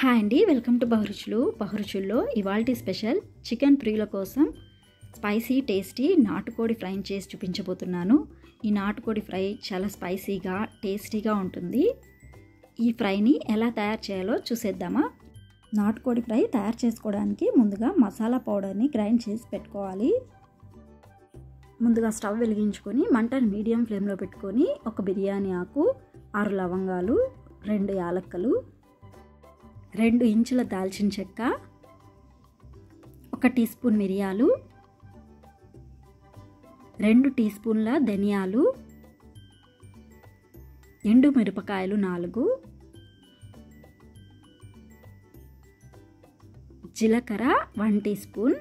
hi అండి welcome to బహురుచులు బహురుచుల్లో ఇవాల్టి special chicken ప్రియుల కోసం స్పైసీ టేస్టీ నాటుకోడి ఫ్రై చేసి చూపించబోతున్నాను ఈ నాటుకోడి ఫ్రై చాలా స్పైసీగా టేస్టీగా ఉంటుంది ఈ ఫ్రైని ఎలా తయారు చేయాలో చూసేద్దామా నాటుకోడి ఫ్రై తయారు చేసుకోవడానికి ముందుగా మసాలా పౌడర్ని గ్రైండ్ చేసి పెట్టుకోవాలి ముందుగా స్టవ్ వెలిగించుకొని మంటను మీడియం ఫ్లేమ్లో పెట్టుకొని ఒక బిర్యానీ ఆకు ఆరు లవంగాలు రెండు యాలక్కలు రెండు ఇంచుల దాల్చిన చెక్క ఒక టీ స్పూన్ మిరియాలు రెండు టీ స్పూన్ల ధనియాలు ఎండు మిరపకాయలు నాలుగు జీలకర్ర వన్ టీ స్పూన్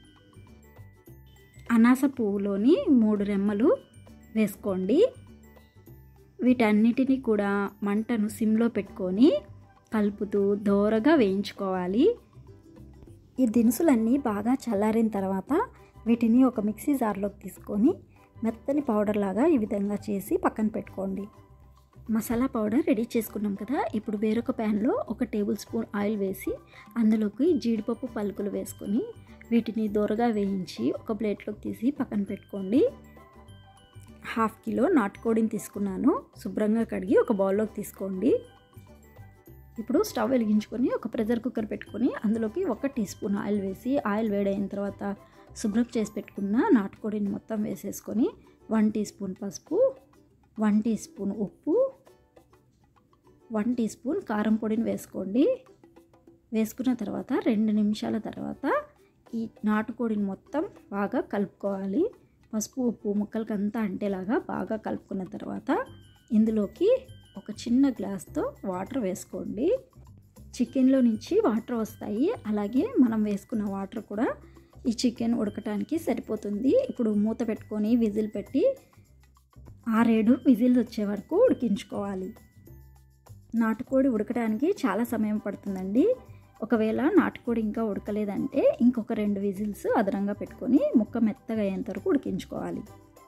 అనాస పువ్వులోని మూడు రెమ్మలు వేసుకోండి వీటన్నిటిని కూడా మంటను సిమ్లో పెట్టుకొని కలుపుతూ దోరగా వేయించుకోవాలి ఈ దినుసులన్నీ బాగా చల్లారిన తర్వాత వీటిని ఒక మిక్సీ జార్లోకి తీసుకొని మెత్తని పౌడర్ లాగా ఈ విధంగా చేసి పక్కన పెట్టుకోండి మసాలా పౌడర్ రెడీ చేసుకున్నాం కదా ఇప్పుడు వేరొక ప్యాన్లో ఒక టేబుల్ స్పూన్ ఆయిల్ వేసి అందులోకి జీడిపప్పు పలుకులు వేసుకొని వీటిని దోరగా వేయించి ఒక ప్లేట్లోకి తీసి పక్కన పెట్టుకోండి హాఫ్ కిలో నాటుకోడిని తీసుకున్నాను శుభ్రంగా కడిగి ఒక బౌల్లోకి తీసుకోండి ఇప్పుడు స్టవ్ వెలిగించుకొని ఒక ప్రెషర్ కుక్కర్ పెట్టుకొని అందులోకి ఒక టీ స్పూన్ ఆయిల్ వేసి ఆయిల్ వేడైన తర్వాత శుభ్రం చేసి పెట్టుకున్న నాటుకోడిని మొత్తం వేసేసుకొని వన్ టీ స్పూన్ పసుపు వన్ టీ స్పూన్ ఉప్పు వన్ టీ స్పూన్ కారం పొడిని వేసుకోండి వేసుకున్న తర్వాత రెండు నిమిషాల తర్వాత ఈ నాటుకోడిని మొత్తం బాగా కలుపుకోవాలి పసుపు ఉప్పు ముక్కలకంతా అంటేలాగా బాగా కలుపుకున్న తర్వాత ఇందులోకి ఒక చిన్న గ్లాస్తో వాటర్ వేసుకోండి చికెన్లో నుంచి వాటర్ వస్తాయి అలాగే మనం వేసుకున్న వాటర్ కూడా ఈ చికెన్ ఉడకటానికి సరిపోతుంది ఇప్పుడు మూత పెట్టుకొని విజిల్ పెట్టి ఆరేడు విజిల్స్ వచ్చే వరకు ఉడికించుకోవాలి నాటుకోడి ఉడకడానికి చాలా సమయం పడుతుందండి ఒకవేళ నాటుకోడి ఇంకా ఉడకలేదంటే ఇంకొక రెండు విజిల్స్ అదనంగా పెట్టుకొని ముక్క మెత్తగా అయ్యేంత వరకు ఉడికించుకోవాలి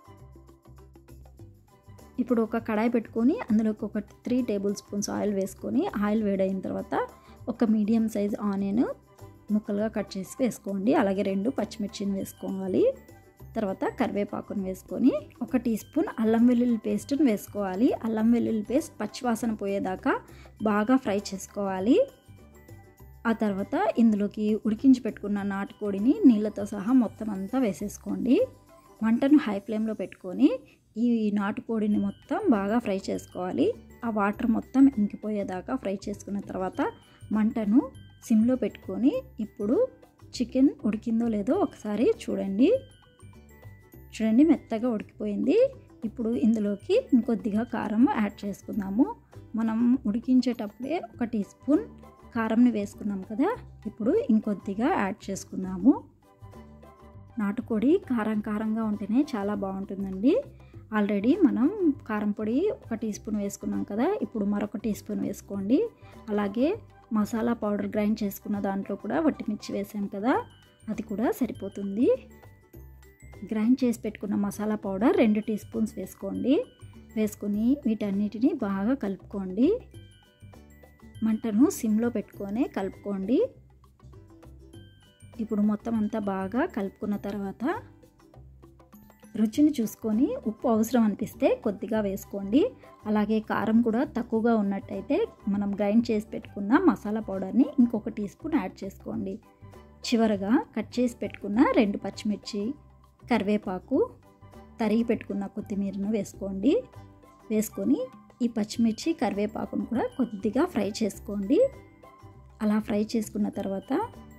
ఇప్పుడు ఒక కడాయి పెట్టుకొని అందులోకి ఒక త్రీ టేబుల్ స్పూన్స్ ఆయిల్ వేసుకొని ఆయిల్ వేడైన తర్వాత ఒక మీడియం సైజ్ ఆనియన్ ముక్కలుగా కట్ చేసి వేసుకోండి అలాగే రెండు పచ్చిమిర్చిని వేసుకోవాలి తర్వాత కరివేపాకును వేసుకొని ఒక టీ స్పూన్ అల్లం వెల్లుల్లి పేస్ట్ని వేసుకోవాలి అల్లం వెల్లుల్లి పేస్ట్ పచ్చివాసన పోయేదాకా బాగా ఫ్రై చేసుకోవాలి ఆ తర్వాత ఇందులోకి ఉడికించి పెట్టుకున్న నాటుకోడిని నీళ్ళతో సహా మొత్తం అంతా వేసేసుకోండి మంటను హై ఫ్లేమ్లో పెట్టుకొని ఈ నాటుకోడిని మొత్తం బాగా ఫ్రై చేసుకోవాలి ఆ వాటర్ మొత్తం ఇంకిపోయేదాకా ఫ్రై చేసుకున్న తర్వాత మంటను సిమ్లో పెట్టుకొని ఇప్పుడు చికెన్ ఉడికిందో లేదో ఒకసారి చూడండి చూడండి మెత్తగా ఉడికిపోయింది ఇప్పుడు ఇందులోకి ఇంకొద్దిగా కారం యాడ్ చేసుకుందాము మనం ఉడికించేటప్పుడే ఒక టీ స్పూన్ కారంని వేసుకున్నాం కదా ఇప్పుడు ఇంకొద్దిగా యాడ్ చేసుకుందాము నాటుకోడి కారం కారంగా ఉంటేనే చాలా బాగుంటుందండి ఆల్రెడీ మనం కారం పొడి ఒక టీ స్పూన్ వేసుకున్నాం కదా ఇప్పుడు మరొక టీ స్పూన్ వేసుకోండి అలాగే మసాలా పౌడర్ గ్రైండ్ చేసుకున్న దాంట్లో కూడా వట్టిమిర్చి వేసాం కదా అది కూడా సరిపోతుంది గ్రైండ్ చేసి పెట్టుకున్న మసాలా పౌడర్ రెండు టీ స్పూన్స్ వేసుకోండి వేసుకొని వీటన్నిటిని బాగా కలుపుకోండి మంటను సిమ్లో పెట్టుకొని కలుపుకోండి ఇప్పుడు మొత్తం అంతా బాగా కలుపుకున్న తర్వాత రుచిని చూసుకొని ఉప్పు అవసరం అనిపిస్తే కొద్దిగా వేసుకోండి అలాగే కారం కూడా తక్కువగా ఉన్నట్టయితే మనం గ్రైండ్ చేసి పెట్టుకున్న మసాలా పౌడర్ని ఇంకొక టీ స్పూన్ యాడ్ చేసుకోండి చివరగా కట్ చేసి పెట్టుకున్న రెండు పచ్చిమిర్చి కరివేపాకు తరిగి పెట్టుకున్న కొత్తిమీరను వేసుకోండి వేసుకొని ఈ పచ్చిమిర్చి కరివేపాకును కూడా కొద్దిగా ఫ్రై చేసుకోండి అలా ఫ్రై చేసుకున్న తర్వాత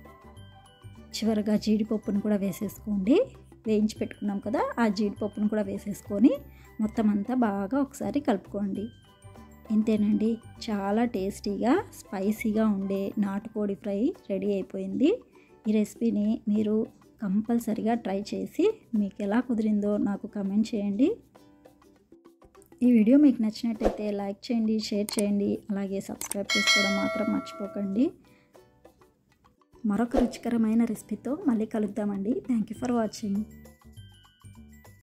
చివరగా జీడిపప్పును కూడా వేసేసుకోండి వేయించి పెట్టుకున్నాం కదా ఆ జీడిపప్పును కూడా వేసేసుకొని మొత్తం అంతా బాగా ఒకసారి కలుపుకోండి ఇంతేనండి చాలా టేస్టీగా స్పైసీగా ఉండే నాటుకోడి ఫ్రై రెడీ అయిపోయింది ఈ రెసిపీని మీరు కంపల్సరిగా ట్రై చేసి మీకు ఎలా కుదిరిందో నాకు కమెంట్ చేయండి ఈ వీడియో మీకు నచ్చినట్టయితే లైక్ చేయండి షేర్ చేయండి అలాగే సబ్స్క్రైబ్ చేసుకోవడం మాత్రం మర్చిపోకండి మరొక రుచికరమైన రెసిపీతో మళ్ళీ కలుద్దామండి థ్యాంక్ యూ ఫర్ వాచింగ్